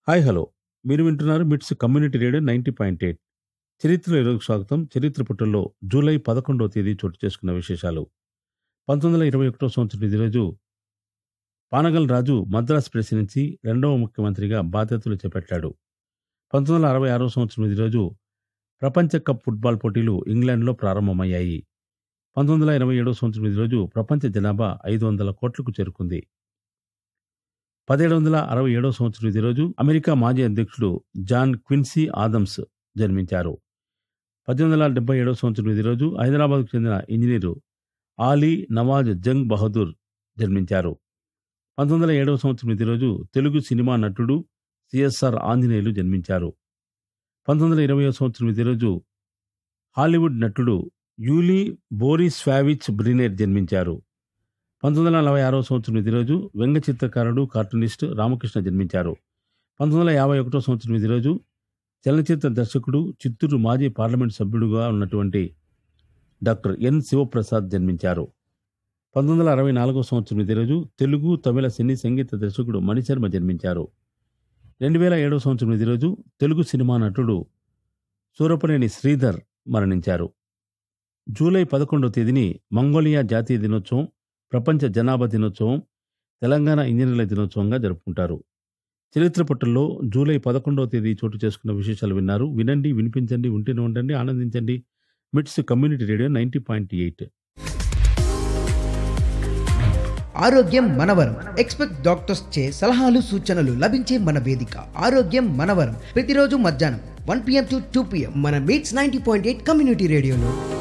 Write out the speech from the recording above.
hi hello మీరు వింటున్నారు MITS community radio ninety point eight చరిత్ర ఈరోజు స్వాగతం చరిత్ర పుటల్లో జూలై పదకొండవ తేదీ చోటు చేసుకున్న విశేషాలు పంతొమ్మిది వందల ఇరవై ఒకటో సంవత్సరం ఇది రోజు పానగల్ రాజు మద్రాస్ ప్రెసిడెన్సీ రెండవ ముఖ్యమంత్రిగా బాధ్యతలు చేపట్టాడు పంతొమ్మిది వందల అరవై ఆరో సంవత్సరం ఇది రోజు ప్రపంచ కప్ ఫుట్బాల్ పోటీలు ఇంగ్లాండ్లో ప్రారంభమయ్యాయి పంతొమ్మిది వందల ఎనభై ఏడో సంవత్సరం ఇది రోజు ప్రపంచ జనాభా ఐదు వందల కోట్లకు చేరుకుంది పదిహేడు వందల అరవై ఏడో సంవత్సరం ఇది రోజు అమెరికా మాజీ అధ్యక్షుడు జాన్ క్విన్సీ ఆదమ్స్ జన్మించారు పద్దెనిమిది వందల డెబ్బై ఏడో సంవత్సరం ఇది రోజు హైదరాబాద్కు చెందిన ఇంజనీరు ఆలీ నవాజ్ జంగ్ బహదూర్ జన్మించారు పంతొమ్మిది వందల ఏడవ సంవత్సరం ఇది రోజు తెలుగు సినిమా నటుడు సిఎస్ఆర్ ఆంజనేయులు జన్మించారు పంతొమ్మిది వందల ఇరవై సంవత్సరం ఇది రోజు హాలీవుడ్ నటుడు యూలీ బోరిస్ ఫావిచ్ బ్రినేర్ జన్మించారు పంతొమ్మిది వందల నలభై ఆరో సంవత్సరం ఇది రోజు వ్యంగ్య చిత్రకారుడు కార్టూనిస్ట్ రామకృష్ణ జన్మించారు పంతొమ్మిది వందల యాభై ఒకటో సంవత్సరం ఇది రోజు చలనచిత్ర దర్శకుడు చిత్తూరు మాజీ పార్లమెంట్ సభ్యుడుగా ఉన్నటువంటి డాక్టర్ ఎన్ శివప్రసాద్ జన్మించారు పంతొమ్మిది వందల అరవై నాలుగో సంవత్సరం ఇది రోజు తెలుగు తమిళ సినీ సంగీత దర్శకుడు మణిశర్మ జన్మించారు రెండు వేల ఏడవ సంవత్సరం ఇది రోజు తెలుగు సినిమా నటుడు సూరపనేని శ్రీధర్ మరణించారు జూలై పదకొండవ తేదీని మంగోలియా జాతీయ దినోత్సవం ప్రపంచ జనాభా దినోత్సవం తెలంగాణ ఇంజనీర్ల దినోత్సవంగా జరుపుకుంటారు చరిత్ర పట్టుల్లో జూలై పదకొండవ తేదీ చోటు చేసుకున్న విశేషాలు విన్నారు వినండి వినిపించండి ఉంటేనే ఉండండి ఆనందించండి MITS community radio ninety point eight ఆరోగ్యం మనవరం ఎక్స్పెక్ట్ డాక్టర్స్ చే సలహాలు సూచనలు లభించే మన వేదిక ఆరోగ్యం మనవరం ప్రతిరోజు మధ్యాహ్నం one PM to two PM మన MITS ninety point eight community రేడియోలో